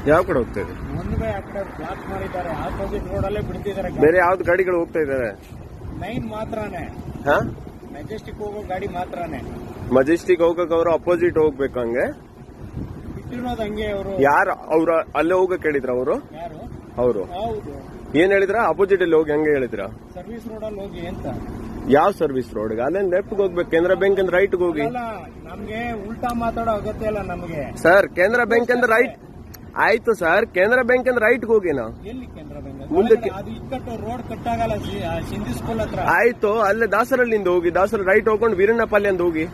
ಯಾವ ಕಡೆ ಹೋಗ್ತಾ ಇದೆ ಮುಂದೆ ಆ ಕಡೆ ಬ್ಲಾಕ್ ಮಾಡಿದ್ದಾರೆ ಆಪೋಸಿಟ್ ರೋಡ್ ಅಲ್ಲೇ ಬಿಡ್ತಿದ್ದಾರೆ ಬೇರೆ ಯಾವ್ದು ಗಾಡಿಗಳು ಹೋಗ್ತಾ ಇದಾರೆ ನೈನ್ ಮಾತ್ರನೇ ಹಾ ಮೆಜೆಸ್ಟಿಕ್ ಹೋಗೋ ಗಾಡಿ ಮಾತ್ರನೇ ಮಜೆಸ್ಟಿಕ್ ಹೋಗಕ್ ಅವರು ಅಪೋಸಿಟ್ ಹೋಗ್ಬೇಕು ಹಂಗೆ ಬಿಟ್ಟಿರೋದು ಹಂಗೆ ಅವರು ಯಾರು ಅವ್ರ ಅಲ್ಲೇ ಹೋಗಕ್ ಹೇಳಿದ್ರ ಅವರು ಯಾರು ಅವರು ಹೌದು ಏನ್ ಹೇಳಿದ್ರ ಅಪೋಸಿಟ್ ಅಲ್ಲಿ ಹೋಗಿ ಹಂಗೆ ಹೇಳಿದ್ರ ಸರ್ವಿಸ್ ರೋಡ್ ಅಲ್ಲಿ ಹೋಗಿ ಅಂತ ಯಾವ ಸರ್ವಿಸ್ ರೋಡ್ ಅಲ್ಲೇನ್ ಲೆಫ್ಟ್ ಹೋಗ್ಬೇಕು ಕೇಂದ್ರ ಬ್ಯಾಂಕ್ ಅಂದ್ರೆ ರೈಟ್ ಹೋಗಿ ಅಲ್ಲ ನಮ್ಗೆ ಉಲ್ಟಾ ಮಾತಾಡೋ ಅಗತ್ಯ ಇಲ್ಲ ನಮ್ಗೆ ಸರ್ ಕೇಂದ್ರ ಬ್ಯಾಂಕ್ ಅಂದ್ರೆ ರೈಟ್ ಆಯ್ತು ಸರ್ ಕೇಂದ್ರ ಬ್ಯಾಂಕ್ ಅಂದ್ರೆ ರೈಟ್ ಹೋಗಿ ನಾವು ಎಲ್ಲಿ ಕೇಂದ್ರ ಬ್ಯಾಂಕ್ ಮುಂದಕ್ಕೆ- ಅದು ಇಕ್ಕಟ್ಟು ರೋಡ್ ಕಟ್ಟಾಗಲ್ಲ ಸಿ- ಆ ಸಿಂಧಿ ಸ್ಕೂಲ್ ಹತ್ರ ಆಯ್ತು ಅಲ್ಲೇ ದಾಸರಳ್ಳಿಂದ ಹೋಗಿ ದಾಸರ ರೈಟ್ ಹೋಗ್ಕೊಂಡು ವೀರಣ್ಣಪಾಲ್ಯ ಅಂತ ಹೋಗಿ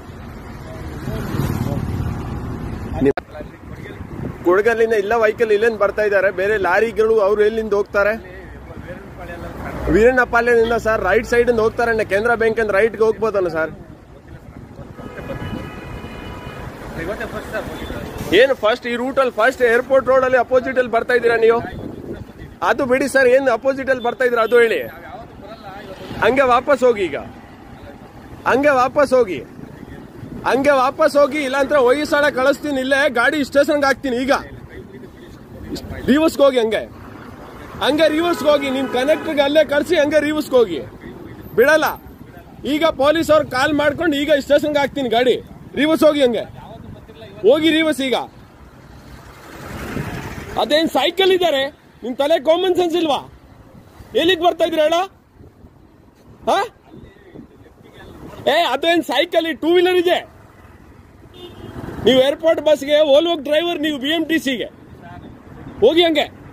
ಕುಡಗಲ್ಲಿಂದ ಇಲ್ಲ ವೆಹಿಕಲ್ ಇಲ್ಲೇನ್ ಬರ್ತಾ ಇದಾರೆ ಬೇರೆ ಲಾರಿಗಳು ಅವ್ರು ಎಲ್ಲಿಂದ ಹೋಗ್ತಾರೆ ವೀರಣ್ಣಪಾಲ್ಯದಿಂದ ಸರ್ ರೈಟ್ ಸೈಡ್ ಇಂದ ಹೋಗ್ತಾರೆ ಕೇಂದ್ರ ಬ್ಯಾಂಕ್ ಅಂತ ರೈಟ್ಗೆ ಹೋಗ್ಬೋದಲ್ಲ ಸರ್ ಏನು ಫಸ್ಟ್ ಈ ರೂಟ್ ಅಲ್ಲಿ ಫಸ್ಟ್ ಏರ್ಪೋರ್ಟ್ ರೋಡ್ ಅಲ್ಲಿ ಅಪೋಸಿಟ್ ಅಲ್ಲಿ ಬರ್ತಾ ಇದ್ದೀರಾ ನೀವು ಅದು ಬಿಡಿ ಸರ್ ಏನು ಅಪೋಸಿಟ್ ಅಲ್ಲಿ ಬರ್ತಾ ಇದ್ದೀರಾ ಅದು ಹೇಳಿ ಹಂಗೆ ವಾಪಸ್ ಹೋಗಿ ಈಗ ಹಂಗೆ ವಾಪಸ್ ಹೋಗಿ ಹಂಗೆ ವಾಪಸ್ ಹೋಗಿ ಇಲ್ಲಾಂದ್ರೆ ಹೊಯ್ಸಾಳ ಕಳಿಸ್ತೀನಿ ಇಲ್ಲೇ ಗಾಡಿ ಸ್ಟೇಷನ್ಗೆ ಹಾಕ್ತೀನಿ ಈಗ ರಿವರ್ಸ್ಗೆ ಹೋಗಿ ಹಂಗೆ ಹಂಗೆ ರಿವರ್ಸ್ಗೆ ಹೋಗಿ ನಿಮ್ ಕನೆಕ್ಟರ್ಗೆ ಅಲ್ಲೇ ಕಳಿಸಿ ಹಂಗೆ ರಿವರ್ಸ್ಗೆ ಹೋಗಿ ಬಿಡಲ್ಲ ಈಗ ಪೊಲೀಸ್ ಅವ್ರು ಕಾಲ್ ಮಾಡ್ಕೊಂಡು ಈಗ ಸ್ಟೇಷನ್ಗೆ ಹಾಕ್ತೀನಿ ಗಾಡಿ ರಿವರ್ಸ್ ಹೋಗಿ ಹಂಗೆ ಹೋಗಿ ರಿವರ್ಸ್ ಈಗ ಅದೇನ್ ಸೈಕಲ್ ಇದ್ದಾರೆ ನಿಮ್ ತಲೆ ಕಾಮನ್ ಸೆನ್ಸ್ ಇಲ್ವಾ ಎಲ್ಲಿಗೆ ಬರ್ತಾ ಇದ್ರಿ ಹೇಳ ಹಾ ಏ ಅದೇನ್ ಸೈಕಲ್ ಟೂ ವೀಲರ್ ಇದೆ ನೀವು ಏರ್ಪೋರ್ಟ್ ಬಸ್ಗೆ ಓಲ್ವೋಗ್ ಡ್ರೈವರ್ ನೀವು ಬಿ ಎಂ ಟಿ ಸಿಗೆ ಹೋಗಿ ಹಂಗೆ